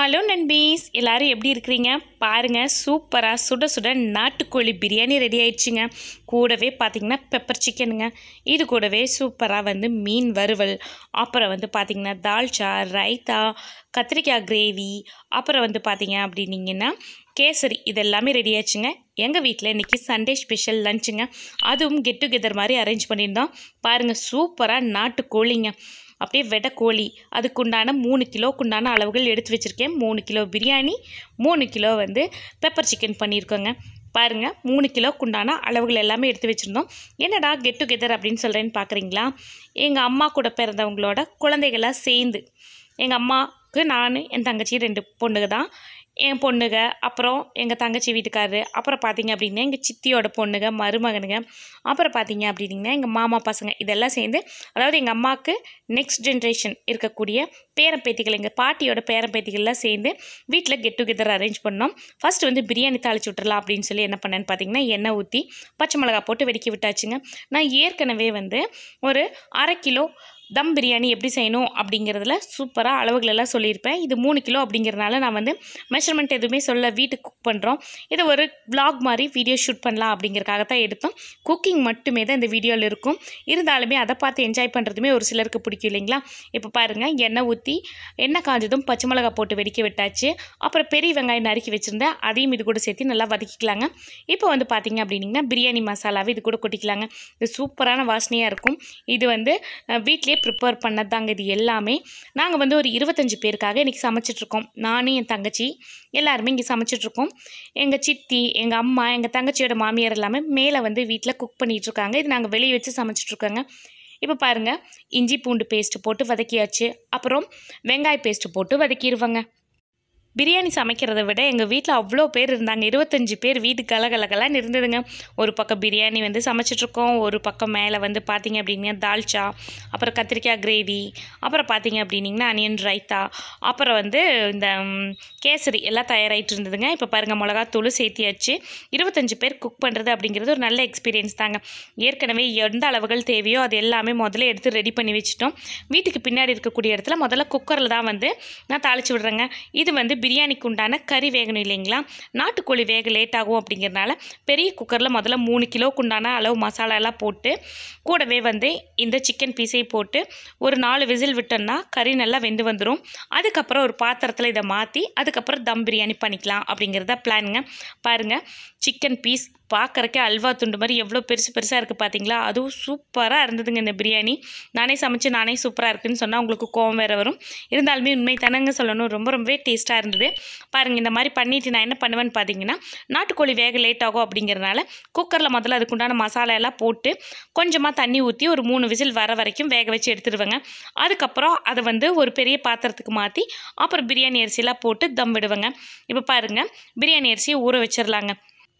hello நண்பீஸ் எல்லாரும் எப்படி இருக்கிறீங்க பாருங்கள் சூப்பராக சுட சுட நாட்டுக்கோழி பிரியாணி ரெடி ஆயிடுச்சுங்க கூடவே பார்த்தீங்கன்னா பெப்பர் சிக்கனுங்க இது கூடவே சூப்பராக வந்து மீன் வறுவல் அப்புறம் வந்து பார்த்திங்கன்னா தால்ச்சா ரைத்தா கத்திரிக்காய் கிரேவி அப்புறம் வந்து பார்த்தீங்க அப்படின்னீங்கன்னா கேசரி இது எல்லாமே ரெடி ஆச்சுங்க எங்கள் வீட்டில் இன்றைக்கி சண்டே ஸ்பெஷல் லஞ்சுங்க அதுவும் கெட் டுகெதர் மாதிரி அரேஞ்ச் பண்ணியிருந்தோம் பாருங்கள் சூப்பராக நாட்டுக்கோழிங்க அப்படியே வெடை கோழி அதுக்குண்டான மூணு கிலோக்குண்டான அளவுகள் எடுத்து வச்சுருக்கேன் மூணு கிலோ பிரியாணி மூணு கிலோ வந்து பெப்பர் சிக்கன் பண்ணியிருக்கோங்க பாருங்கள் மூணு கிலோக்குண்டான அளவுகள் எல்லாமே எடுத்து வச்சுருந்தோம் என்னடா கெட் டுகெதர் அப்படின்னு சொல்கிறேன்னு பார்க்குறீங்களா எங்கள் அம்மா கூட பிறந்தவங்களோட குழந்தைகளாக சேர்ந்து எங்கள் அம்மாவுக்கு நான் என் தங்கச்சி ரெண்டு பொண்ணுங்க தான் என் பொண்ணுங்க அப்புறம் எங்கள் தங்கச்சி வீட்டுக்காரரு அப்புறம் பார்த்தீங்க அப்படின்னா எங்கள் சித்தியோட பொண்ணுங்க மருமகனுங்க அப்புறம் பார்த்தீங்க அப்படின்னா எங்கள் மாமா பசங்க இதெல்லாம் சேர்ந்து அதாவது எங்கள் அம்மாவுக்கு நெக்ஸ்ட் ஜென்ரேஷன் இருக்கக்கூடிய பேரம்பேத்திகள் எங்கள் பாட்டியோட பேரம்பேத்திகள்லாம் சேர்ந்து வீட்டில் கெட் டுகெதர் அரேஞ்ச் பண்ணோம் ஃபர்ஸ்ட் வந்து பிரியாணி தாளிச்சு விட்டுறலாம் அப்படின்னு சொல்லி என்ன பண்ணேன்னு பார்த்தீங்கன்னா எண்ணெய் ஊற்றி பச்சை மிளகா போட்டு வெடிக்க விட்டாச்சுங்க நான் ஏற்கனவே வந்து ஒரு அரை கிலோ தம் பிரியாணி எப்படி செய்யணும் அப்படிங்கிறதுல சூப்பராக அளவுகள் எல்லாம் சொல்லியிருப்பேன் இது மூணு கிலோ அப்படிங்கிறதுனால நான் வந்து மெஷர்மெண்ட் எதுவுமே சொல்ல வீட்டுக்கு குக் பண்ணுறோம் இது ஒரு vlog மாதிரி வீடியோ ஷூட் பண்ணலாம் அப்படிங்கிறக்காக தான் எடுத்தோம் குக்கிங் மட்டுமே தான் இந்த வீடியோவில் இருக்கும் இருந்தாலுமே அதை பார்த்து என்ஜாய் பண்ணுறதுமே ஒரு சிலருக்கு பிடிக்கும் இல்லைங்களா இப்போ பாருங்கள் எண்ணெய் ஊற்றி எண்ணெய் காஞ்சதும் பச்சை மிளகா போட்டு வெடிக்க விட்டாச்சு அப்புறம் பெரிய வெங்காயம் நறுக்கி வச்சுருந்தேன் அதையும் இது கூட சேர்த்து நல்லா வதக்கிக்கலாங்க இப்போ வந்து பார்த்தீங்க அப்படின்னா பிரியாணி மசாலாவை இது கூட கொட்டிக்கலாங்க இது சூப்பரான வாசனையாக இருக்கும் இது வந்து அஹ், வீட்டிலேயே ப்ரிப்பேர் பண்ணது தாங்க இது எல்லாமே நாங்கள் வந்து ஒரு இருபத்தஞ்சு பேருக்காக இன்றைக்கி சமைச்சிட்ருக்கோம் நானும் என் தங்கச்சி எல்லாருமே இங்கே சமைச்சிட்ருக்கோம் எங்கள் சித்தி எங்கள் அம்மா எங்கள் தங்கச்சியோட மாமியார் எல்லாமே மேலே வந்து வீட்டில் குக் பண்ணிகிட்ருக்காங்க இது நாங்கள் வெளியே வச்சு சமைச்சிட்ருக்கோங்க இப்போ பாருங்கள் இஞ்சி பூண்டு பேஸ்ட்டு போட்டு வதக்கியாச்சு அப்புறம் வெங்காய பேஸ்ட்டு போட்டு வதக்கிடுவாங்க பிரியாணி சமைக்கிறதை விட எங்கள் வீட்டில் அவ்வளோ பேர் இருந்தாங்க இருபத்தஞ்சி பேர் வீட்டு கலகலகலான்னு இருந்ததுங்க ஒரு பக்கம் பிரியாணி வந்து சமைச்சிட்ருக்கோம் ஒரு பக்கம் மேலே வந்து பார்த்தீங்க அப்படின்னா தால்ச்சா அப்புறம் கத்திரிக்காய் கிரேவி அப்புறம் பார்த்தீங்க அப்படின்னிங்கன்னா அனியன் ரைத்தா அப்புறம் வந்து இந்த ம், கேசரி எல்லாம் தயாராகிட்டு இருந்ததுங்க இப்போ பாருங்கள் மிளகாத்தூள் சேர்த்தியாச்சு இருபத்தஞ்சி பேர் குக் பண்ணுறது அப்படிங்கிறது ஒரு நல்ல எக்ஸ்பீரியன்ஸ் தாங்க ஏற்கனவே எந்த அளவுகள் தேவையோ அது எல்லாமே முதல்ல எடுத்து ரெடி பண்ணி வச்சுட்டோம் வீட்டுக்கு பின்னாடி இருக்கக்கூடிய இடத்துல முதல்ல குக்கரில் தான் வந்து நான் தாளித்து விடுறேங்க இது வந்து பிரியாணிக்கு உண்டான கறி வேகணும் இல்லைங்களா நாட்டுக்கோழி வேக லேட் ஆகும் அப்படிங்கிறனால பெரிய குக்கரில் முதல்ல மூணு கிலோக்கு உண்டான அளவு மசாலா எல்லாம் போட்டு கூடவே வந்து இந்த சிக்கன் பீஸை போட்டு ஒரு நாலு விசில் விட்டோம்னா கறி நல்லா வெந்து வந்துடும் அதுக்கப்புறம் ஒரு பாத்திரத்தில் இதை மாற்றி அதுக்கப்புறம் தம் பிரியாணி பண்ணிக்கலாம் அப்படிங்கிறத பிளானுங்க பாருங்கள் சிக்கன் பீஸ் பார்க்குறக்கே அல்வா துண்டு மாதிரி எவ்வளோ பெருசு பெருசாக இருக்குது பார்த்தீங்களா அதுவும் சூப்பராக இருந்ததுங்க இந்த பிரியாணி நானே சமைச்சு நானே சூப்பராக இருக்குன்னு சொன்னால் உங்களுக்கு கோவம் வேறு வரும் இருந்தாலுமே உண்மை தானங்க சொல்லணும் ரொம்ப ரொம்பவே டேஸ்ட்டாக இருந்தது பாருங்கள் இந்த மாதிரி பண்ணிவிட்டு நான் என்ன பண்ணுவேன்னு பார்த்தீங்கன்னா நாட்டுக்கோழி வேக லேட் ஆகும் அப்படிங்கிறனால குக்கரில் முதல்ல அதுக்குண்டான மசாலா எல்லாம் போட்டு கொஞ்சமாக தண்ணி ஊற்றி ஒரு மூணு விசில் வர வரைக்கும் வேக வச்சு எடுத்துடுவேங்க அதுக்கப்புறம் அதை வந்து ஒரு பெரிய பாத்திரத்துக்கு மாற்றி அப்புறம் பிரியாணி அரிசியெல்லாம் போட்டு தம் விடுவேங்க இப்போ பாருங்கள் பிரியாணி அரிசியை ஊற வச்சிடலாங்க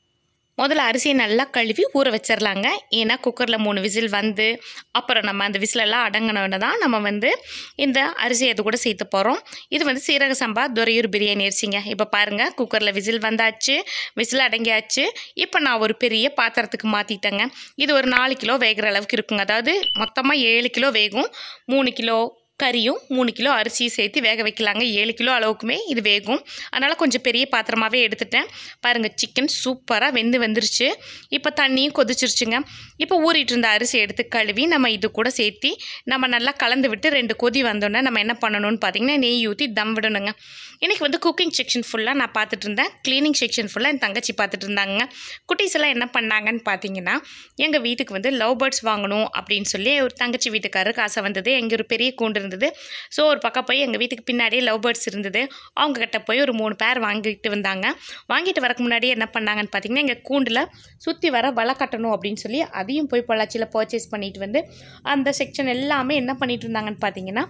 முதல்ல அரிசியை நல்லா கழுவி ஊற வச்சிடலாங்க ஏன்னா குக்கரில் மூணு விசில் வந்து அப்புறம் நம்ம அந்த விசிலெல்லாம் அடங்கினோன்னு தான் நம்ம வந்து இந்த அரிசியை அது கூட சேர்த்து போகிறோம் இது வந்து சீரக சம்பா துறையூர் பிரியாணி அரிசிங்க இப்போ பாருங்கள் குக்கரில் விசில் வந்தாச்சு விசில் அடங்கியாச்சு இப்போ நான் ஒரு பெரிய பாத்திரத்துக்கு மாற்றிட்டேங்க இது ஒரு நாலு கிலோ வேகிற அளவுக்கு இருக்குங்க அதாவது மொத்தமாக ஏழு கிலோ வேகும் மூணு கிலோ கறியும் மூணு கிலோ அரிசியும் சேர்த்து வேக வைக்கலாங்க ஏழு கிலோ அளவுக்குமே இது வேகும் அதனால் கொஞ்சம் பெரிய பாத்திரமாகவே எடுத்துட்டேன் பாருங்கள் சிக்கன் சூப்பராக வெந்து வந்துருச்சு இப்போ தண்ணியும் கொதிச்சிருச்சுங்க இப்போ ஊறிட்டு இருந்த அரிசி எடுத்து கழுவி நம்ம இது கூட சேர்த்து நம்ம நல்லா கலந்து விட்டு ரெண்டு கொதி வந்தோடனே நம்ம என்ன பண்ணணும்னு பார்த்தீங்கன்னா நெய் ஊற்றி தம் விடணுங்க இன்றைக்கி வந்து குக்கிங் செக்ஷன் ஃபுல்லாக நான் பார்த்துட்டு இருந்தேன் க்ளீனிங் செக்ஷன் ஃபுல்லாக என் தங்கச்சி பார்த்துட்டு இருந்தாங்க குட்டீஸ் எல்லாம் என்ன பண்ணாங்கன்னு பார்த்தீங்கன்னா எங்கள் வீட்டுக்கு வந்து லவ் பேர்ட்ஸ் வாங்கணும் அப்படின்னு சொல்லி ஒரு தங்கச்சி வீட்டுக்காரருக்கு ஆசை வந்தது எங்கே ஒரு பெரிய கூண்டு இருந்தது ஸோ ஒரு பக்கம் போய் எங்கள் வீட்டுக்கு பின்னாடியே லவ் பேர்ட்ஸ் இருந்தது அவங்க கிட்ட போய் ஒரு மூணு பேர் வாங்கிட்டு வந்தாங்க வாங்கிட்டு வரக்கு முன்னாடி என்ன பண்ணாங்கன்னு பார்த்தீங்கன்னா எங்கள் கூண்டில் சுற்றி வர வலை கட்டணும் அப்படின்னு சொல்லி அதையும் போய் பொள்ளாச்சியில் பர்ச்சேஸ் பண்ணிட்டு வந்து அந்த செக்ஷன் எல்லாமே என்ன பண்ணிட்டு இருந்தாங்கன்னு பார்த்தீங்கன்னா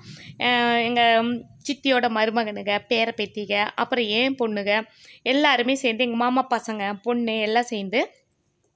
எங்கள் சித்தியோட மருமகனுங்க பேர பேத்திக அப்புறம் ஏன் பொண்ணுங்க எல்லாருமே சேர்ந்து எங்கள் மாமா பசங்க பொண்ணு எல்லாம் சேர்ந்து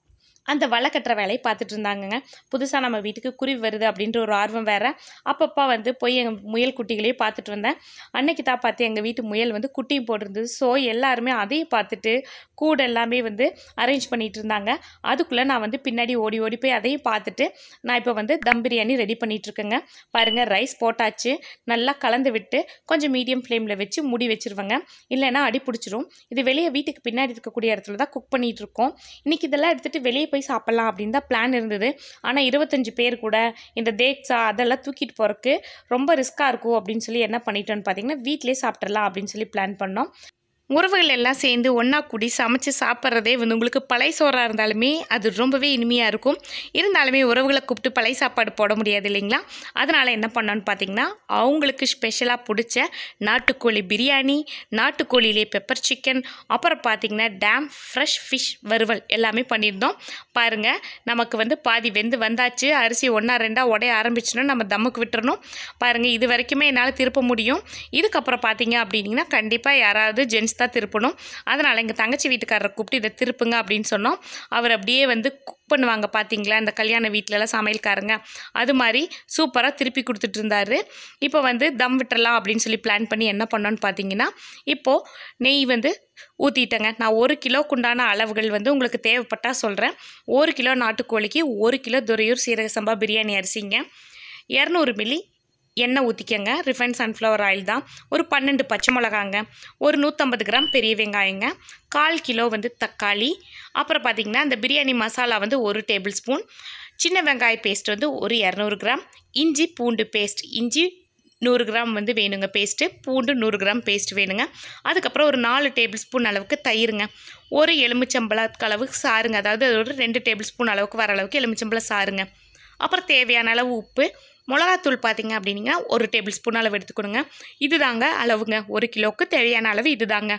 அந்த வலை கட்டுற வேலையை பார்த்துட்டு இருந்தாங்கங்க புதுசாக நம்ம வீட்டுக்கு குருவி வருது அப்படின்ற ஒரு ஆர்வம் வேறு அப்பப்போ வந்து போய் எங்கள் முயல் குட்டிகளையும் பார்த்துட்டு வந்தேன் அன்னைக்கு தான் பார்த்து எங்கள் வீட்டு முயல் வந்து குட்டியும் போட்டிருந்தது ஸோ எல்லாருமே அதையும் பார்த்துட்டு கூட எல்லாமே வந்து அரேஞ்ச் பண்ணிட்டு இருந்தாங்க அதுக்குள்ளே நான் வந்து பின்னாடி ஓடி ஓடி போய் அதையும் பார்த்துட்டு நான் இப்போ வந்து தம் பிரியாணி ரெடி பண்ணிட்டு இருக்கேங்க பாருங்கள் ரைஸ் போட்டாச்சு நல்லா கலந்து விட்டு கொஞ்சம் மீடியம் ஃப்ளேமில் வச்சு மூடி வச்சிருவேங்க இல்லைன்னா அடி பிடிச்சிரும் இது வெளியே வீட்டுக்கு பின்னாடி இருக்கக்கூடிய இடத்துல தான் குக் பண்ணிட்டு இருக்கோம் இன்னைக்கு இதெல்லாம் எடுத்துகிட்டு வெளியே போய் சாப்பிட்லாம் அப்படின்னு தான் பிளான் இருந்தது ஆனால் இருபத்தஞ்சு பேர் கூட இந்த தேக்ஸா அதெல்லாம் தூக்கிட்டு போகிறதுக்கு ரொம்ப ரிஸ்க்காக இருக்கும் அப்படின்னு சொல்லி என்ன பண்ணிட்டோன்னு பார்த்தீங்கன்னா வீட்டிலே சாப்பிட்றலாம் அப்படின்னு சொல்லி பிளான் பண்ணோம் உறவுகள் எல்லாம் சேர்ந்து ஒன்றா கூடி சமைச்சு சாப்பிட்றதே வந்து உங்களுக்கு பழைய சோறாக இருந்தாலுமே அது ரொம்பவே இனிமையாக இருக்கும் இருந்தாலுமே உறவுகளை கூப்பிட்டு பழைய சாப்பாடு போட முடியாது இல்லைங்களா அதனால் என்ன பண்ணோன்னு பார்த்தீங்கன்னா அவங்களுக்கு ஸ்பெஷலாக பிடிச்ச நாட்டுக்கோழி பிரியாணி நாட்டுக்கோழியிலே பெப்பர் சிக்கன் அப்புறம் பார்த்தீங்கன்னா டேம் ஃப்ரெஷ் ஃபிஷ் வறுவல் எல்லாமே பண்ணியிருந்தோம் பாருங்கள் நமக்கு வந்து பாதி வெந்து வந்தாச்சு அரிசி ஒன்றா ரெண்டாக உடைய ஆரம்பிச்சுன்னா நம்ம தம்முக்கு விட்டுறணும் பாருங்கள் இது வரைக்குமே என்னால் திருப்ப முடியும் இதுக்கப்புறம் பார்த்தீங்க அப்படின்னீங்கன்னா கண்டிப்பாக யாராவது ஜென்ஸ் தான் திருப்பணும் அதனால் எங்கள் தங்கச்சி வீட்டுக்காரரை கூப்பிட்டு இதை திருப்புங்க அப்படின்னு சொன்னோம் அவர் அப்படியே வந்து குக் பண்ணுவாங்க பார்த்தீங்களா இந்த கல்யாண வீட்டிலலாம் சமையல்காரங்க அது மாதிரி சூப்பராக திருப்பி கொடுத்துட்டு இருந்தாரு இப்போ வந்து தம் விட்டுறலாம் அப்படின்னு சொல்லி பிளான் பண்ணி என்ன பண்ணோன்னு பார்த்தீங்கன்னா இப்போது நெய் வந்து ஊற்றிட்டேங்க நான் ஒரு கிலோக்குண்டான அளவுகள் வந்து உங்களுக்கு தேவைப்பட்டால் சொல்கிறேன் ஒரு கிலோ நாட்டுக்கோழிக்கு ஒரு கிலோ துறையூர் சீரக சம்பா பிரியாணி அரிசிங்க இரநூறு மில்லி எண்ணெய் ஊற்றிக்கங்க ரிஃபைன் சன்ஃப்ளவர் ஆயில் தான் ஒரு பன்னெண்டு பச்சை மிளகாங்க ஒரு நூற்றம்பது கிராம் பெரிய வெங்காயங்க கால் கிலோ வந்து தக்காளி அப்புறம் பார்த்திங்கன்னா இந்த பிரியாணி மசாலா வந்து ஒரு டேபிள் ஸ்பூன் சின்ன வெங்காய பேஸ்ட் வந்து ஒரு இரநூறு கிராம் இஞ்சி பூண்டு பேஸ்ட் இஞ்சி நூறு கிராம் வந்து வேணுங்க பேஸ்ட்டு பூண்டு நூறு கிராம் பேஸ்ட் வேணுங்க அதுக்கப்புறம் ஒரு நாலு டேபிள் ஸ்பூன் அளவுக்கு தயிருங்க ஒரு எலுமிச்சம்பழத்துக்கு அளவுக்கு சாருங்க அதாவது அது ஒரு ரெண்டு டேபிள் ஸ்பூன் அளவுக்கு வர அளவுக்கு எலுமிச்சம்பழம் சாருங்க அப்புறம் தேவையான அளவு உப்பு மிளகாத்தூள் பார்த்தீங்க அப்படின்னீங்கன்னா ஒரு டேபிள் ஸ்பூன் அளவு எடுத்துக்கணுங்க இதுதாங்க அளவுங்க ஒரு கிலோவுக்கு தேவையான அளவு இதுதாங்க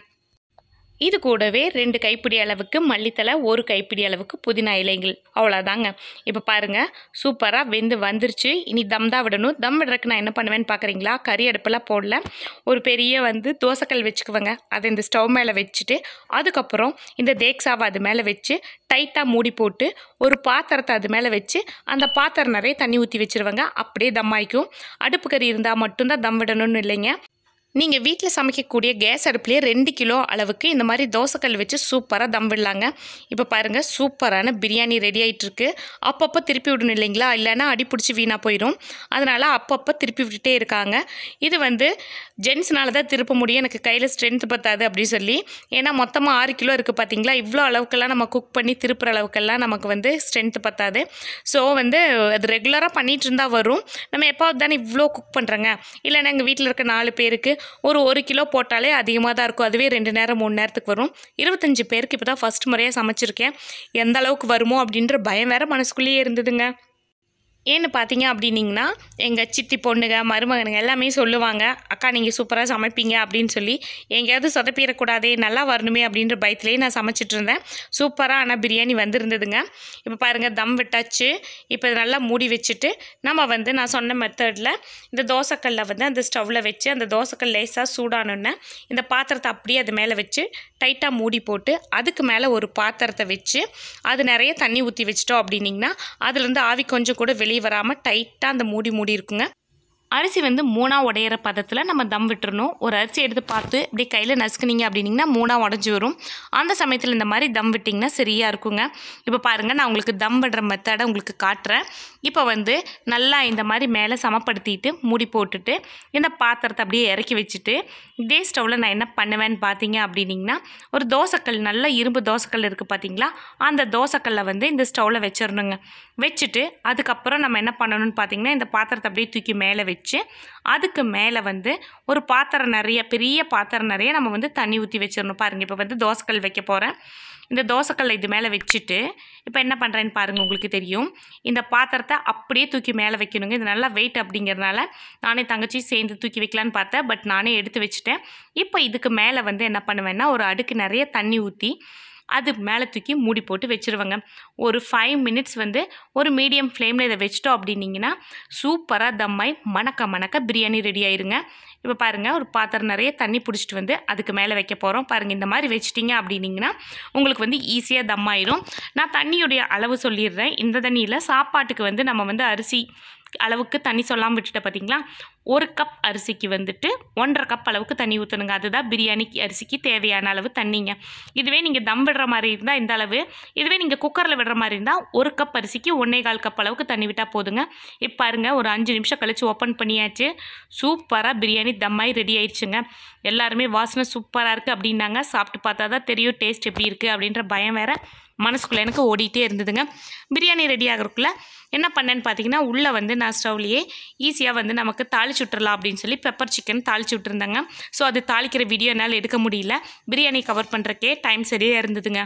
இது கூடவே ரெண்டு கைப்பிடி அளவுக்கு மல்லித்தலை ஒரு கைப்பிடி அளவுக்கு புதினா இலைகள் அவ்வளோதாங்க இப்போ பாருங்கள் சூப்பராக வெந்து வந்துருச்சு இனி தம் தான் விடணும் தம் விடுறதுக்கு நான் என்ன பண்ணுவேன்னு பார்க்குறீங்களா கறி அடுப்பெல்லாம் போடல ஒரு பெரிய வந்து தோசைக்கல் வச்சுக்குவேங்க அதை இந்த ஸ்டவ் மேலே வச்சுட்டு அதுக்கப்புறம் இந்த தேக்ஸாவை அது மேலே வச்சு டைட்டாக மூடி போட்டு ஒரு பாத்திரத்தை அது மேலே வச்சு அந்த பாத்திரம் நிறைய தண்ணி ஊற்றி வச்சுருவேங்க அப்படியே தம் ஆயிக்கும் அடுப்பு கறி இருந்தால் மட்டும்தான் தம் விடணும்னு இல்லைங்க நீங்கள் வீட்டில் சமைக்கக்கூடிய கேஸ் அடுப்புலேயே ரெண்டு கிலோ அளவுக்கு இந்த மாதிரி தோசைக்கல் வச்சு சூப்பராக தம் விடலாங்க இப்போ பாருங்கள் சூப்பரான பிரியாணி ரெடி ஆகிட்டுருக்கு அப்பப்போ திருப்பி விடணும் இல்லைங்களா இல்லைன்னா அடி பிடிச்சி வீணாக போயிடும் அதனால் அப்பப்போ திருப்பி விட்டுட்டே இருக்காங்க இது வந்து ஜென்ஸ்னால தான் திருப்ப முடியும் எனக்கு கையில் ஸ்ட்ரென்த் பத்தாது அப்படி சொல்லி ஏன்னா மொத்தமாக ஆறு கிலோ இருக்குது பார்த்தீங்களா இவ்வளோ அளவுக்கெல்லாம் நம்ம குக் பண்ணி திருப்புற அளவுக்கெல்லாம் நமக்கு வந்து ஸ்ட்ரென்த் பத்தாது ஸோ வந்து அது ரெகுலராக பண்ணிகிட்டு இருந்தால் வரும் நம்ம எப்போது தானே இவ்வளோ குக் பண்ணுறோங்க இல்லைன்னா எங்கள் வீட்டில் இருக்க நாலு பேருக்கு ஒரு ஒரு கிலோ போட்டாலே அதிகமாக தான் இருக்கும் அதுவே ரெண்டு நேரம் மூணு நேரத்துக்கு வரும் இருபத்தஞ்சி பேருக்கு இப்போ தான் ஃபஸ்ட் முறையாக சமைச்சிருக்கேன் எந்த அளவுக்கு வருமோ அப்படின்ற பயம் வேறு மனசுக்குள்ளேயே இருந்ததுங்க ஏன்னு பார்த்தீங்க அப்படின்னிங்கன்னா எங்கள் சித்தி பொண்ணுங்க மருமகனுங்க எல்லாமே சொல்லுவாங்க அக்கா நீங்கள் சூப்பராக சமைப்பீங்க அப்படின்னு சொல்லி எங்கேயாவது சொதப்பிடக்கூடாதே நல்லா வரணுமே அப்படின்ற பயத்திலே நான் சமைச்சிட்டு இருந்தேன் சூப்பராக ஆனால் பிரியாணி வந்திருந்ததுங்க இப்போ பாருங்கள் தம் விட்டாச்சு இப்போ இதை நல்லா மூடி வச்சுட்டு நம்ம வந்து நான் சொன்ன மெத்தடில் இந்த தோசைக்கல்லை வந்து அந்த ஸ்டவ்வில் வச்சு அந்த தோசைக்கல் லேசாக சூடானோன்னே இந்த பாத்திரத்தை அப்படியே அது மேலே வச்சு டைட்டாக மூடி போட்டு அதுக்கு மேலே ஒரு பாத்திரத்தை வச்சு அது நிறைய தண்ணி ஊற்றி வச்சிட்டோம் அப்படின்னிங்கன்னா அதுலேருந்து ஆவி கொஞ்சம் கூட வெளியே வராமல் டைட்டாக அந்த மூடி மூடி இருக்குங்க அரிசி வந்து மூணாக உடையிற பதத்தில் நம்ம தம் விட்டுறணும் ஒரு அரிசி எடுத்து பார்த்து இப்படி கையில் நசுக்குனீங்க அப்படின்னிங்கன்னா மூணாக உடஞ்சி வரும் அந்த சமயத்தில் இந்த மாதிரி தம் விட்டிங்கன்னா சரியாக இருக்குங்க இப்போ பாருங்கள் நான் உங்களுக்கு தம் விடுற மெத்தடை உங்களுக்கு காட்டுறேன் இப்போ வந்து நல்லா இந்த மாதிரி மேலே சமப்படுத்திட்டு மூடி போட்டுட்டு இந்த பாத்திரத்தை அப்படியே இறக்கி வச்சுட்டு இதே ஸ்டவ்வில் நான் என்ன பண்ணுவேன்னு பார்த்தீங்க அப்படின்னிங்கன்னா ஒரு தோசைக்கல் நல்ல இரும்பு தோசைக்கல் இருக்குது பார்த்தீங்களா அந்த தோசைக்கல்லை வந்து இந்த ஸ்டவ்வில் வச்சிடணுங்க வச்சுட்டு அதுக்கப்புறம் நம்ம என்ன பண்ணணும்னு பார்த்தீங்கன்னா இந்த பாத்திரத்தை அப்படியே தூக்கி மேலே வச்சு அதுக்கு மேலே வந்து ஒரு பாத்திரம் நிறைய பெரிய பாத்திரம் நிறைய நம்ம வந்து தண்ணி ஊற்றி வச்சிடணும் பாருங்கள் இப்போ வந்து தோசைக்கல் வைக்க போகிறேன் இந்த தோசைக்கல்லை இது மேலே வச்சுட்டு இப்போ என்ன பண்ணுறேன்னு பாருங்கள் உங்களுக்கு தெரியும் இந்த பாத்திரத்தை அப்படியே தூக்கி மேலே வைக்கணுங்க இது நல்லா வெயிட் அப்படிங்கிறனால நானே தங்கச்சி சேர்ந்து தூக்கி வைக்கலான்னு பார்த்தேன் பட் நானே எடுத்து வச்சுட்டேன் இப்போ இதுக்கு மேலே வந்து என்ன பண்ணுவேன்னா ஒரு அடுக்கு நிறைய தண்ணி ஊற்றி அது மேலே தூக்கி மூடி போட்டு வச்சுருவேங்க ஒரு ஃபைவ் மினிட்ஸ் வந்து ஒரு மீடியம் ஃப்ளேமில் இதை வச்சிட்டோம் அப்படின்னீங்கன்னா சூப்பராக தம்மாய் மணக்க மணக்க பிரியாணி ரெடி ஆயிருங்க இப்போ பாருங்கள் ஒரு பாத்திரம் நிறைய தண்ணி பிடிச்சிட்டு வந்து அதுக்கு மேலே வைக்க போகிறோம் பாருங்கள் இந்த மாதிரி வச்சிட்டிங்க அப்படின்னீங்கன்னா உங்களுக்கு வந்து ஈஸியாக தம் ஆயிரும் நான் தண்ணியுடைய அளவு சொல்லிடுறேன் இந்த தண்ணியில் சாப்பாட்டுக்கு வந்து நம்ம வந்து அரிசி அளவுக்கு தண்ணி சொல்லாமல் விட்டுட்டேன் பார்த்தீங்களா ஒரு கப் அரிசிக்கு வந்துட்டு ஒன்றரை கப் அளவுக்கு தண்ணி ஊற்றணுங்க அதுதான் பிரியாணி அரிசிக்கு தேவையான அளவு தண்ணிங்க இதுவே நீங்கள் தம் விடுற மாதிரி இருந்தால் இந்த அளவு இதுவே நீங்கள் குக்கரில் விடுற மாதிரி இருந்தால் ஒரு கப் அரிசிக்கு ஒன்றே கால் கப் அளவுக்கு தண்ணி விட்டால் போதுங்க இப்போ பாருங்க ஒரு அஞ்சு நிமிஷம் கழித்து ஓப்பன் பண்ணியாச்சு சூப்பராக பிரியாணி தம்மாய் ரெடி ஆயிடுச்சுங்க எல்லாருமே வாசனை சூப்பராக இருக்குது அப்படின்னாங்க சாப்பிட்டு பார்த்தா தான் தெரியும் டேஸ்ட் எப்படி இருக்குது அப்படின்ற பயம் வேறு மனசுக்குள்ளே எனக்கு ஓடிட்டே இருந்ததுங்க பிரியாணி ரெடி ஆகிறதுக்குள்ள என்ன பண்ணேன்னு பார்த்தீங்கன்னா உள்ளே வந்து நான் ஸ்டவ்லேயே ஈஸியாக வந்து நமக்கு தாளிச்சு விட்டுறலாம் அப்படின்னு சொல்லி பெப்பர் சிக்கன் தாளிச்சு விட்டுருந்தாங்க ஸோ அது தாளிக்கிற வீடியோ என்னால் எடுக்க முடியல பிரியாணி கவர் பண்ணுறக்கே டைம் சரியாக இருந்ததுங்க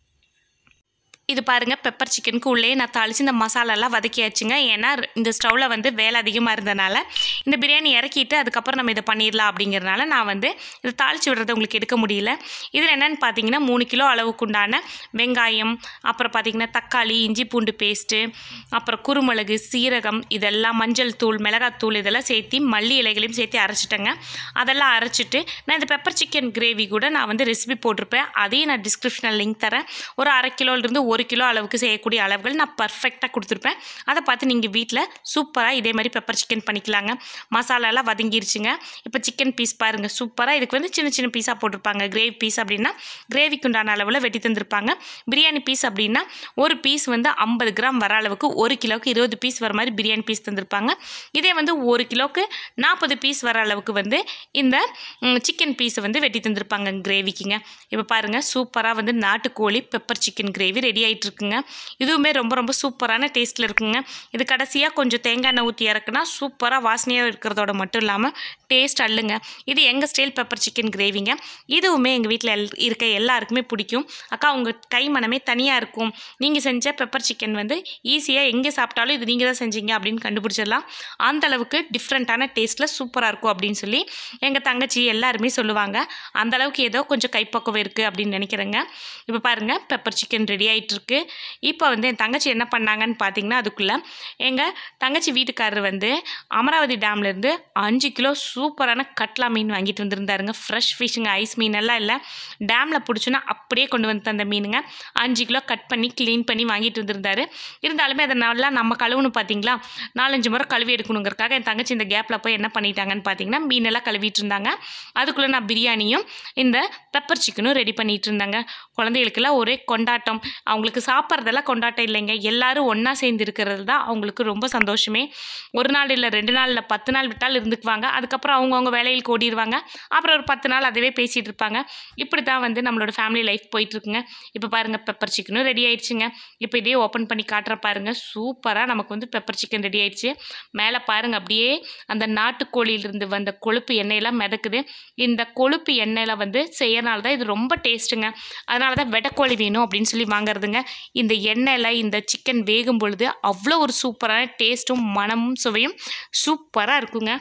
இது பாருங்கள் பெப்பர் சிக்கனுக்கு உள்ளே நான் தாளித்து இந்த மசாலாலாம் வதக்கியாச்சுங்க ஏன்னா இந்த ஸ்டவ்வில் வந்து வேலை அதிகமாக இருந்தனால இந்த பிரியாணி இறக்கிட்டு அதுக்கப்புறம் நம்ம இதை பண்ணிடலாம் அப்படிங்கிறனால நான் வந்து இதை தாளித்து விடுறதை உங்களுக்கு எடுக்க முடியல இதில் என்னென்னு பார்த்தீங்கன்னா மூணு கிலோ அளவுக்கு உண்டான வெங்காயம் அப்புறம் பார்த்தீங்கன்னா தக்காளி இஞ்சி பூண்டு பேஸ்ட்டு அப்புறம் குருமிளகு சீரகம் இதெல்லாம் மஞ்சள் தூள் மிளகாத்தூள் இதெல்லாம் சேர்த்து மல்லி இலைகளையும் சேர்த்து அரைச்சிட்டேங்க அதெல்லாம் அரைச்சிட்டு நான் இந்த பெப்பர் சிக்கன் கிரேவி கூட நான் வந்து ரெசிபி போட்டிருப்பேன் அதையும் நான் டிஸ்கிரிப்ஷனில் லிங்க் தரேன் ஒரு அரை கிலோலேருந்து ஒரு கிலோ அளவுக்கு செய்யக்கூடிய அளவுகள் நான் பர்ஃபெக்டாக கொடுத்துருப்பேன் அதை பார்த்து நீங்கள் வீட்டில் சூப்பராக இதே மாதிரி பெப்பர் சிக்கன் பண்ணிக்கலாங்க மசாலாலாம் வதங்கிருச்சுங்க இப்போ சிக்கன் பீஸ் பாருங்கள் சூப்பராக இதுக்கு வந்து சின்ன சின்ன பீஸாக போட்டிருப்பாங்க கிரேவி பீஸ் அப்படின்னா கிரேவிக்கு உண்டான அளவில் வெட்டி தந்திருப்பாங்க பிரியாணி பீஸ் அப்படின்னா ஒரு பீஸ் வந்து ஐம்பது கிராம் வர அளவுக்கு ஒரு கிலோவுக்கு இருபது பீஸ் வர மாதிரி பிரியாணி பீஸ் தந்திருப்பாங்க இதே வந்து ஒரு கிலோவுக்கு நாற்பது பீஸ் வர அளவுக்கு வந்து இந்த சிக்கன் பீஸை வந்து வெட்டி தந்திருப்பாங்க கிரேவிக்குங்க இப்போ பாருங்கள் சூப்பராக வந்து நாட்டுக்கோழி பெப்பர் சிக்கன் கிரேவி ரெடி ஆகிட்டு இருக்குங்க இதுவுமே ரொம்ப ரொம்ப சூப்பரான டேஸ்ட்டில் இருக்குங்க இது கடைசியாக கொஞ்சம் தேங்காய் எண்ணெய் ஊற்றி இறக்குனா சூப்பராக வாசனையாக இருக்கிறதோட மட்டும் இல்லாமல் டேஸ்ட் அள்ளுங்க இது எங்கள் ஸ்டைல் பெப்பர் சிக்கன் கிரேவிங்க இதுவுமே எங்கள் வீட்டில் எல் இருக்க எல்லாருக்குமே பிடிக்கும் அக்கா உங்கள் கை மனமே தனியாக இருக்கும் நீங்கள் செஞ்ச பெப்பர் சிக்கன் வந்து ஈஸியாக எங்கே சாப்பிட்டாலும் இது நீங்கள் தான் செஞ்சீங்க அப்படின்னு கண்டுபிடிச்சிடலாம் அந்த அளவுக்கு டிஃப்ரெண்ட்டான டேஸ்ட்டில் சூப்பராக இருக்கும் அப்படின்னு சொல்லி எங்கள் தங்கச்சி எல்லாருமே சொல்லுவாங்க அந்த அளவுக்கு ஏதோ கொஞ்சம் கைப்பக்குவம் இருக்குது அப்படின்னு நினைக்கிறேங்க இப்போ பாருங்கள் பெப்பர் சிக்கன் ரெடி ஆகிட்டு இருக்கு இப்போ வந்து என் தங்கச்சி என்ன பண்ணாங்கன்னு பார்த்தீங்கன்னா அதுக்குள்ளே எங்கள் தங்கச்சி வீட்டுக்காரர் வந்து அமராவதி டேம்லேருந்து அஞ்சு கிலோ சூப்பரான கட்லா மீன் வாங்கிட்டு வந்திருந்தாருங்க ஃப்ரெஷ் ஃபிஷ்ஷுங்க ஐஸ் மீன் எல்லாம் இல்லை டேமில் பிடிச்சோன்னா அப்படியே கொண்டு வந்து தந்த மீனுங்க அஞ்சு கிலோ கட் பண்ணி க்ளீன் பண்ணி வாங்கிட்டு வந்திருந்தாரு இருந்தாலுமே அதை நல்லா நம்ம கழுவுன்னு பார்த்தீங்களா நாலஞ்சு முறை கழுவி எடுக்கணுங்கிறதுக்காக என் தங்கச்சி இந்த கேப்பில் போய் என்ன பண்ணிட்டாங்கன்னு பார்த்தீங்கன்னா மீனெல்லாம் கழுவிட்டு இருந்தாங்க அதுக்குள்ளே நான் பிரியாணியும் இந்த பெப்பர் சிக்கனும் ரெடி பண்ணிட்டு இருந்தாங்க குழந்தைகளுக்கெல்லாம் ஒரே கொண்டாட்டம் அவங்களுக்கு சாப்பிட்றதெல்லாம் கொண்டாட்டம் இல்லைங்க எல்லாரும் ஒன்றா சேர்ந்து இருக்கிறது தான் அவங்களுக்கு ரொம்ப சந்தோஷமே ஒரு நாள் இல்லை ரெண்டு நாள் இல்லை பத்து நாள் விட்டால் இருந்துக்குவாங்க அதுக்கப்புறம் அவங்கவுங்க வேலைகளுக்கு ஓடிடுவாங்க அப்புறம் ஒரு பத்து நாள் அதுவே பேசிகிட்டு இருப்பாங்க இப்படி தான் வந்து நம்மளோட ஃபேமிலி லைஃப் போயிட்டுருக்குங்க இப்போ பாருங்கள் பெப்பர் சிக்கனும் ரெடி ஆயிடுச்சுங்க இப்போ இதே ஓப்பன் பண்ணி காட்டுற பாருங்கள் சூப்பராக நமக்கு வந்து பெப்பர் சிக்கன் ரெடி ஆயிடுச்சு மேலே பாருங்கள் அப்படியே அந்த நாட்டுக்கோழியிலிருந்து வந்த கொழுப்பு எண்ணெயெல்லாம் மிதக்குது இந்த கொழுப்பு எண்ணெயில் வந்து செய்யறனால தான் இது ரொம்ப டேஸ்ட்டுங்க அதனால தான் வெடக்கோழி வேணும் அப்படின்னு சொல்லி வாங்குறதுங்க இந்த எண்ணெயில் இந்த சிக்கன் வேகும் பொழுது அவ்வளோ ஒரு சூப்பரான டேஸ்ட்டும் மனமும் சுவையும் சூப்பராக இருக்குங்க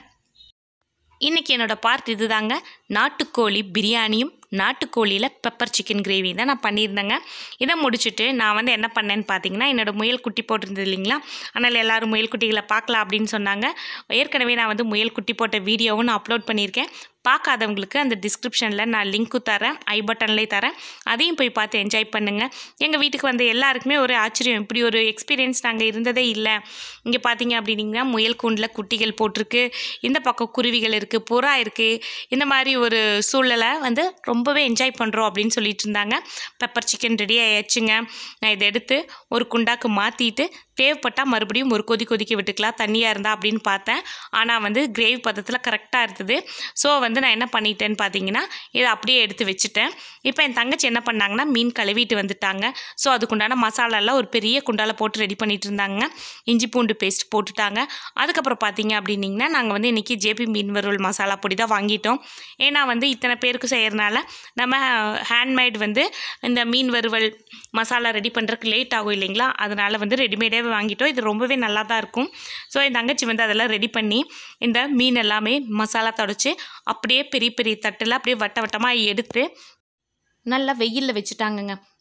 இன்றைக்கி என்னோடய பார்ட் இதுதாங்க நாட்டுக்கோழி பிரியாணியும் நாட்டுக்கோழியில் பெப்பர் சிக்கன் கிரேவி தான் நான் பண்ணியிருந்தேங்க இதை முடிச்சுட்டு நான் வந்து என்ன பண்ணேன்னு பார்த்தீங்கன்னா என்னோடய முயல் குட்டி போட்டிருந்தது இல்லைங்களா அதனால் எல்லோரும் முயல் குட்டிகளை பார்க்கலாம் அப்படின்னு சொன்னாங்க ஏற்கனவே நான் வந்து முயல் குட்டி போட்ட வீடியோவும் நான் அப்லோட் பண்ணியிருக்கேன் பார்க்காதவங்களுக்கு அந்த டிஸ்கிரிப்ஷனில் நான் லிங்க்கு தரேன் ஐ பட்டன்லேயே தரேன் அதையும் போய் பார்த்து என்ஜாய் பண்ணுங்கள் எங்கள் வீட்டுக்கு வந்த எல்லாருக்குமே ஒரு ஆச்சரியம் இப்படி ஒரு எக்ஸ்பீரியன்ஸ் நாங்கள் இருந்ததே இல்லை இங்கே பார்த்தீங்க அப்படின்னீங்கன்னா முயல் கூண்டில் குட்டிகள் போட்டிருக்கு இந்த பக்கம் குருவிகள் இருக்குது புறா இருக்குது இந்த மாதிரி ஒரு சூழலை வந்து ரொம்பவே என்ஜாய் பண்ணுறோம் அப்படின்னு சொல்லிட்டு இருந்தாங்க பெப்பர் சிக்கன் ரெடி ஆயாச்சுங்க நான் இதை எடுத்து ஒரு குண்டாக்கு மாற்றிட்டு தேவைப்பட்டால் மறுபடியும் ஒரு கொதி கொதிக்க விட்டுக்கலாம் தண்ணியாக இருந்தால் அப்படின்னு பார்த்தேன் ஆனால் வந்து கிரேவி பதத்தில் கரெக்டாக இருந்தது ஸோ வந்து நான் என்ன பண்ணிட்டேன்னு பார்த்தீங்கன்னா இதை அப்படியே எடுத்து வச்சுட்டேன் இப்போ என் தங்கச்சி என்ன பண்ணாங்கன்னா மீன் கழுவிட்டு வந்துட்டாங்க ஸோ அதுக்குண்டான மசாலாலாம் ஒரு பெரிய குண்டால போட்டு ரெடி பண்ணிட்டு இருந்தாங்க இஞ்சி பூண்டு பேஸ்ட் போட்டுட்டாங்க அதுக்கப்புறம் பார்த்தீங்க அப்படின்னிங்கன்னா நாங்கள் வந்து இன்றைக்கி ஜேபி மீன் வறுவல் மசாலா பொடி தான் வாங்கிட்டோம் ஏன்னா வந்து இத்தனை பேருக்கு செய்கிறனால நம்ம ஹேண்ட்மேட் வந்து இந்த மீன் வறுவல் மசாலா ரெடி பண்ணுறதுக்கு லேட் ஆகும் இல்லைங்களா அதனால் வந்து ரெடிமேடாகவே வாங்கிட்டோம் இது ரொம்பவே நல்லா தான் இருக்கும் ஸோ என் தங்கச்சி வந்து அதெல்லாம் ரெடி பண்ணி இந்த மீன் எல்லாமே மசாலா தொடச்சி அப்படியே பெரிய பெரிய தட்டில் அப்படியே வட்ட வட்டமாக எடுத்து நல்லா வெயிலில் வச்சுட்டாங்கங்க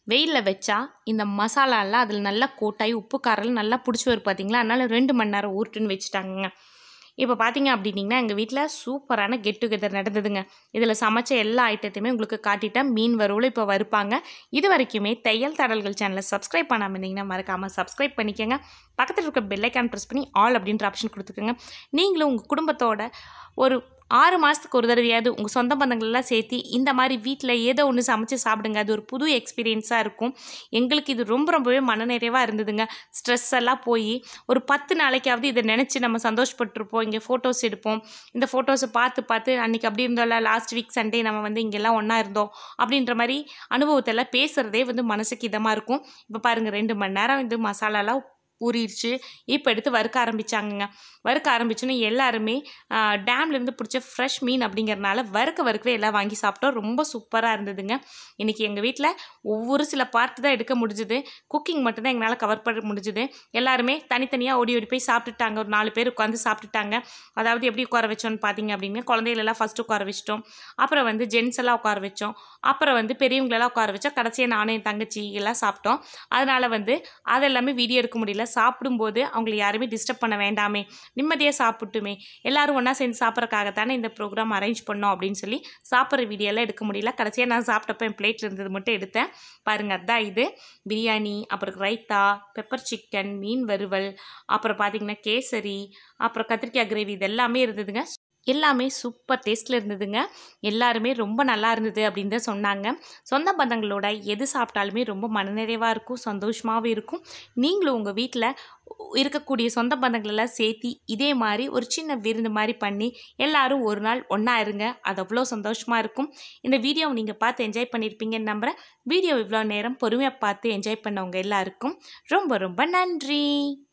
வெயிலில் வச்சா இந்த மசாலாலாம் அதில் நல்லா கோட்டாகி உப்பு காரெல்லாம் நல்லா பிடிச்சி வரும் பார்த்தீங்களா அதனால் ரெண்டு மணி நேரம் ஊருட்டுன்னு வச்சுட்டாங்கங்க இப்போ பார்த்தீங்க அப்படின்னிங்கன்னா எங்கள் வீட்டில் சூப்பரான கெட் டுகெதர் நடந்ததுங்க இதில் சமைச்ச எல்லா ஐட்டத்தையுமே உங்களுக்கு காட்டிட்டேன் மீன் வறுவல் இப்போ வறுப்பாங்க இது வரைக்குமே தையல் தடல்கள் சேனலை சப்ஸ்கிரைப் பண்ணாமல் இருந்தீங்கன்னா மறக்காமல் சப்ஸ்கிரைப் பண்ணிக்கோங்க பக்கத்தில் இருக்க பெல்லைக்கான் ப்ரெஸ் பண்ணி ஆல் அப்படின்ற ஆப்ஷன் கொடுத்துக்கோங்க நீங்களும் உங்கள் குடும்பத்தோட ஒரு ஆறு மாதத்துக்கு ஒரு தடவையாவது உங்கள் சொந்த பந்தங்களெல்லாம் சேர்த்து இந்த மாதிரி வீட்டில் ஏதோ ஒன்று சமைச்சு சாப்பிடுங்க அது ஒரு புது எக்ஸ்பீரியன்ஸாக இருக்கும் எங்களுக்கு இது ரொம்ப ரொம்பவே மனநிறைவாக இருந்ததுங்க ஸ்ட்ரெஸ் எல்லாம் போய் ஒரு பத்து நாளைக்காவது இதை நினச்சி நம்ம சந்தோஷப்பட்டிருப்போம் இங்கே ஃபோட்டோஸ் எடுப்போம் இந்த ஃபோட்டோஸை பார்த்து பார்த்து அன்றைக்கி அப்படி இருந்தோம்ல லாஸ்ட் வீக் சண்டே நம்ம வந்து இங்கெல்லாம் ஒன்றா இருந்தோம் அப்படின்ற மாதிரி அனுபவத்தெல்லாம் பேசுகிறதே வந்து மனசுக்கு இதமாக இருக்கும் இப்போ பாருங்கள் ரெண்டு மணி நேரம் இது மசாலாலாம் ஊறிடுச்சு இப்போ எடுத்து வறுக்க ஆரம்பித்தாங்கங்க வறுக்க ஆரம்பிச்சோன்னே எல்லாருமே டேம்லேருந்து பிடிச்ச ஃப்ரெஷ் மீன் அப்படிங்கிறனால வறுக்க வறுக்கவே எல்லாம் வாங்கி சாப்பிட்டோம் ரொம்ப சூப்பராக இருந்ததுங்க இன்றைக்கி எங்கள் வீட்டில் ஒவ்வொரு சில பார்ட் தான் எடுக்க முடிஞ்சுது குக்கிங் மட்டும்தான் எங்களால் கவர் பண்ண முடிஞ்சுது எல்லாருமே தனித்தனியாக ஓடி ஓடி போய் சாப்பிட்டுட்டாங்க ஒரு நாலு பேர் உட்காந்து சாப்பிட்டுட்டாங்க அதாவது எப்படி உட்கார வச்சோன்னு பார்த்தீங்க அப்படின்னு குழந்தைகளெல்லாம் ஃபஸ்ட்டு உட்கார வச்சிட்டோம் அப்புறம் வந்து ஜென்ஸ் எல்லாம் உட்கார வச்சோம் அப்புறம் வந்து பெரியவங்களெல்லாம் உட்கார வச்சோம் கடைசியாக நானும் என் தங்கச்சி எல்லாம் சாப்பிட்டோம் அதனால் வந்து அதெல்லாமே வீடியோ எடுக்க முடியல சாப்பிடும்போது அவங்களை யாருமே டிஸ்டர்ப் பண்ண வேண்டாமே நிம்மதியாக சாப்பிட்டுமே எல்லாரும் ஒன்றா சேர்ந்து சாப்பிட்றக்காகத்தானே இந்த ப்ரோக்ராம் அரேஞ்ச் பண்ணோம் அப்படின்னு சொல்லி சாப்பிட்ற வீடியோலாம் எடுக்க முடியல கடைசியாக நான் சாப்பிட்டப்ப என் பிளேட்டில் இருந்தது மட்டும் எடுத்தேன் பாருங்கள் அதான் இது பிரியாணி அப்புறம் ரைத்தா பெப்பர் சிக்கன் மீன் வறுவல் அப்புறம் பார்த்திங்கன்னா கேசரி அப்புறம் கத்திரிக்காய் கிரேவி இது எல்லாமே இருந்ததுங்க எல்லாமே சூப்பர் டேஸ்ட்டில் இருந்ததுங்க எல்லாருமே ரொம்ப நல்லா இருந்தது அப்படின்னு தான் சொன்னாங்க சொந்த பந்தங்களோட எது சாப்பிட்டாலுமே ரொம்ப மனநிறைவாக இருக்கும் சந்தோஷமாகவும் இருக்கும் நீங்களும் உங்கள் வீட்டில் இருக்கக்கூடிய சொந்த பந்தங்களெல்லாம் சேர்த்தி இதே மாதிரி ஒரு சின்ன விருந்து மாதிரி பண்ணி எல்லாரும் ஒரு நாள் ஒன்றா இருங்க அது அவ்வளோ சந்தோஷமாக இருக்கும் இந்த வீடியோவை நீங்கள் பார்த்து என்ஜாய் பண்ணியிருப்பீங்கன்னு நம்புகிறேன் வீடியோ இவ்வளோ நேரம் பொறுமையாக பார்த்து என்ஜாய் பண்ணவங்க எல்லாருக்கும் ரொம்ப ரொம்ப நன்றி